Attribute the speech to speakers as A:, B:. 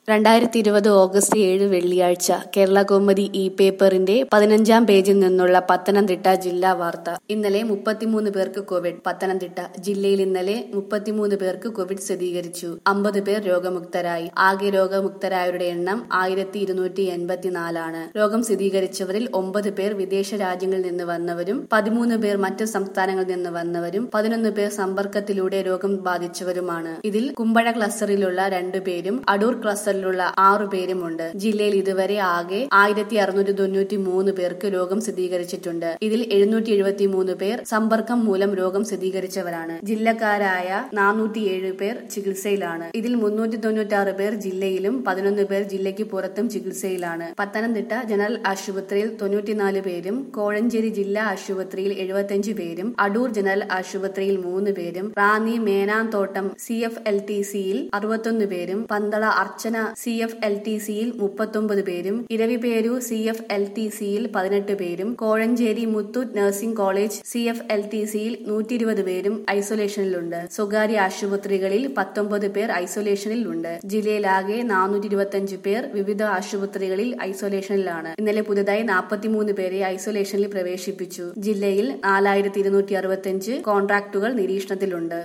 A: രണ്ടായിരത്തി ഇരുപത് ഓഗസ്റ്റ് ഏഴ് വെള്ളിയാഴ്ച കേരള കൗമുദി ഇ പേപ്പറിന്റെ പതിനഞ്ചാം പേജിൽ നിന്നുള്ള പത്തനംതിട്ട ജില്ലാ വാർത്ത ഇന്നലെ മുപ്പത്തിമൂന്ന് പേർക്ക് കോവിഡ് പത്തനംതിട്ട ജില്ലയിൽ ഇന്നലെ മുപ്പത്തിമൂന്ന് പേർക്ക് കോവിഡ് സ്ഥിരീകരിച്ചു അമ്പത് പേർ രോഗമുക്തരായി ആകെ രോഗമുക്തരായവരുടെ എണ്ണം ആയിരത്തി ഇരുന്നൂറ്റി എൺപത്തിനാലാണ് രോഗം സ്ഥിരീകരിച്ചവരിൽ ഒമ്പത് പേർ വിദേശ രാജ്യങ്ങളിൽ നിന്ന് വന്നവരും പതിമൂന്ന് പേർ മറ്റ് സംസ്ഥാനങ്ങളിൽ നിന്ന് വന്നവരും പതിനൊന്ന് പേർ സമ്പർക്കത്തിലൂടെ രോഗം ബാധിച്ചവരുമാണ് ഇതിൽ കുമ്പഴ ക്ലസ്റ്ററിലുള്ള രണ്ടുപേരും അടൂർ ക്ലസ്റ്ററിലുള്ള ആറു പേരുമുണ്ട് ജില്ലയിൽ ഇതുവരെ ആകെ ആയിരത്തി അറുന്നൂറ്റി തൊണ്ണൂറ്റി മൂന്ന് പേർക്ക് രോഗം സ്ഥിരീകരിച്ചിട്ടുണ്ട് ഇതിൽ എഴുന്നൂറ്റി എഴുപത്തി മൂന്ന് പേർ സമ്പർക്കം മൂലം രോഗം സ്ഥിരീകരിച്ചവരാണ് ജില്ലക്കാരായ നാനൂറ്റിയേഴ് പേർ ചികിത്സയിലാണ് ഇതിൽ മുന്നൂറ്റി തൊണ്ണൂറ്റി ആറ് പേർ ജില്ലയിലും പതിനൊന്ന് പേർ ജില്ലയ്ക്ക് പുറത്തും ചികിത്സയിലാണ് പത്തനംതിട്ട ജനറൽ ആശുപത്രിയിൽ തൊണ്ണൂറ്റിനാല് പേരും കോഴഞ്ചേരി ജില്ലാ ആശുപത്രിയിൽ എഴുപത്തിയഞ്ച് പേരും അടൂർ ജനറൽ ആശുപത്രിയിൽ മൂന്ന് പേരും Ranni Menanthottam C F L T സിയിൽ അറുപത്തൊന്ന് പേരും പന്തള Archana C F L T സിയിൽ മുപ്പത്തൊമ്പത് പേരും Eraviperoor C F L T സിയിൽ പതിനെട്ട് പേരും Kozhencherry Muthoot nursing college C F L T സിയിൽ നൂറ്റി ഇരുപത് പേരും ഐസൊലേഷനിലുണ്ട് സ്വകാര്യ ആശുപത്രികളിൽ പത്തൊമ്പത് പേർ ഐസൊലേഷനിൽ ഉണ്ട് ജില്ലയിലാകെ നാനൂറ്റി ഇരുപത്തിയഞ്ച് പേർ വിവിധ ആശുപത്രികളിൽ ഐസൊലേഷനിലാണ് ഇന്നലെ പുതുതായി നാൽപ്പത്തിമൂന്ന് പേരെ ഐസൊലേഷനിൽ പ്രവേശിപ്പിച്ചു ജില്ലയിൽ നാലായിരത്തി ഇരുന്നൂറ്റി അറുപത്തിയഞ്ച് കോൺട്രാക്ടുകൾ നിരീക്ഷണത്തിലുണ്ട്